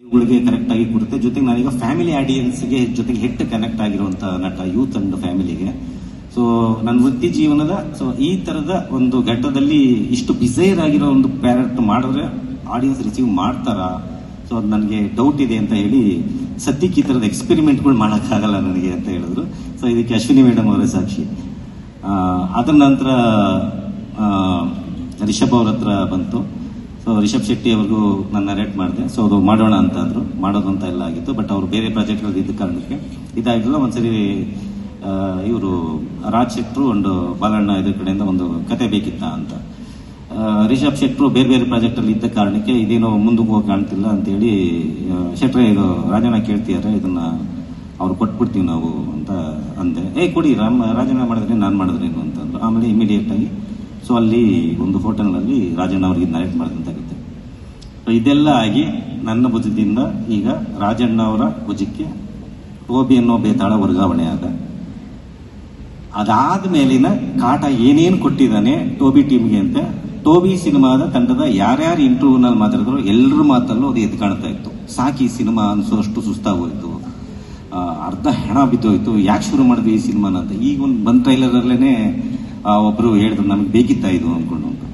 ಗಳಿಗೆ ಕರೆಕ್ಟ್ ಆಗಿ ಕೊಡುತ್ತೆ ಜೊತೆಗೆ ನಾನೀಗ ಫ್ಯಾಮಿಲಿ ಆಡಿಯನ್ಸ್ಗೆ ಜೊತೆಗೆ ಹೆಟ್ ಕನೆಕ್ಟ್ ಆಗಿರುವಂತ ನಟ ಯೂತ್ ಅಂಡ್ ಫ್ಯಾಮಿಲಿಗೆ ಸೊ ನನ್ನ ವೃತ್ತಿ ಜೀವನದ ಸೊ ಈ ತರದ ಒಂದು ಘಟ್ಟದಲ್ಲಿ ಇಷ್ಟು ಬಿಸೈರ್ ಆಗಿರೋ ಒಂದು ಪ್ಯಾರೆಕ್ಟ್ ಮಾಡಿದ್ರೆ ಆಡಿಯನ್ಸ್ ರಿಸೀವ್ ಮಾಡ್ತಾರಾ ಸೊ ಅದು ನನಗೆ ಡೌಟ್ ಇದೆ ಅಂತ ಹೇಳಿ ಸದ್ಯಕ್ಕೆ ಈ ಥರದ ಎಕ್ಸ್ಪೆರಿಮೆಂಟ್ಗಳು ಮಾಡೋಕ್ಕಾಗಲ್ಲ ನನಗೆ ಅಂತ ಹೇಳಿದ್ರು ಸೊ ಇದಕ್ಕೆ ಅಶ್ವಿನಿ ಮೇಡಮ್ ಅವರೇ ಸಾಕ್ಷಿ ಆ, ಅದ್ರ ನಂತರ ಆ, ರಿಷಬ್ ಅವ್ರ ಹತ್ರ ಬಂತು ಸೊ ರಿಷಬ್ ಶೆಟ್ಟಿ ಅವ್ರಿಗೂ ನಾನು ನರೇಟ್ ಮಾಡಿದೆ ಸೊ ಅದು ಮಾಡೋಣ ಅಂತ ಅಂದ್ರು ಮಾಡೋದು ಅಂತ ಎಲ್ಲ ಆಗಿತ್ತು ಬಟ್ ಅವರು ಬೇರೆ ಪ್ರಾಜೆಕ್ಟ್ಗಳು ಇದ್ದ ಕಾರಣಕ್ಕೆ ಇದಾಗಿಲ್ಲ ಒಂದ್ಸರಿ ಇವರು ರಾಜ್ ಶೆಟ್ರು ಒಂದು ಬಾಲಣ್ಣ ಇದ್ರ ಕಡೆಯಿಂದ ಒಂದು ಕತೆ ಬೇಕಿತ್ತ ಅಂತ ಆ, ರಿಷಬ್ ಶೆಟ್ರು ಬೇರೆ ಬೇರೆ ಪ್ರಾಜೆಕ್ಟ್ ಅಲ್ಲಿ ಇದ್ದ ಕಾರಣಕ್ಕೆ ಇದೇನೋ ಮುಂದಕ್ಕೆ ಹೋಗಿ ಕಾಣ್ತಿಲ್ಲ ಅಂತೇಳಿ ಆ, ಶೆಟ್ರೆ ಇದು ರಾಜಣ್ಣ ಕೇಳ್ತಿದ್ದಾರೆ ಇದನ್ನ ಅವ್ರು ಕೊಟ್ಬಿಡ್ತೀವಿ ನಾವು ಅಂತ ಅಂದೆ ಏ ಕೊಡಿ ರಾಮ್ ರಾಜಣ್ಣ ಮಾಡಿದ್ರೆ ನಾನು ಮಾಡಿದ್ರೇನು ಅಂತಂದ್ರು ಆಮೇಲೆ ಇಮಿಡಿಯೇಟ್ ಆಗಿ ಸೊ ಅಲ್ಲಿ ಒಂದು ಹೋಟೆಲ್ನಲ್ಲಿ ರಾಜಣ್ಣ ಅವರಿಗೆ ನರೇಟ್ ಮಾಡಿದಂತಾಗುತ್ತೆ ಸೊ ಇದೆಲ್ಲ ಆಗಿ ನನ್ನ ಭುಜದಿಂದ ಈಗ ರಾಜಣ್ಣ ಅವರ ಭುಜಕ್ಕೆ ಟೋಬಿ ಅನ್ನೋ ಬೇತಾಳ ವರ್ಗಾವಣೆ ಆದ ಅದಾದ ಮೇಲಿನ ಕಾಟ ಏನೇನು ಕೊಟ್ಟಿದ್ದಾನೆ ಟೋಬಿ ಟೀಮ್ಗೆ ಅಂತ ಟೋಬಿ ಸಿನಿಮಾದ ತಂಡದ ಯಾರ್ಯಾರು ಇಂಟರ್ವ್ಯೂನಲ್ಲಿ ಮಾತಾಡಿದ್ರು ಎಲ್ಲರ ಮಾತಲ್ಲೂ ಅದು ಎದ್ದು ಕಾಣ್ತಾ ಇತ್ತು ಸಾಕಿ ಸಿನಿಮಾ ಅನ್ಸೋಷ್ಟು ಸುಸ್ತಾಗೋಯ್ತು ಆ, ಅರ್ಧ ಹೆಣ ಬಿದ್ದೋಯ್ತು ಯಾಕೆ ಶುರು ಮಾಡಿದ್ವಿ ಈ ಸಿನಿಮಾನ ಅಂತ ಈಗ ಒಂದು ಬಂದ್ ಟ್ರೈಲರ್ ಅಲ್ಲೇನೆ ಒಬ್ರು ಹೇಳಿದ್ರು ನಮ್ಗೆ ಬೇಕಿತ್ತ ಇದು ಅನ್ಕೊಂಡು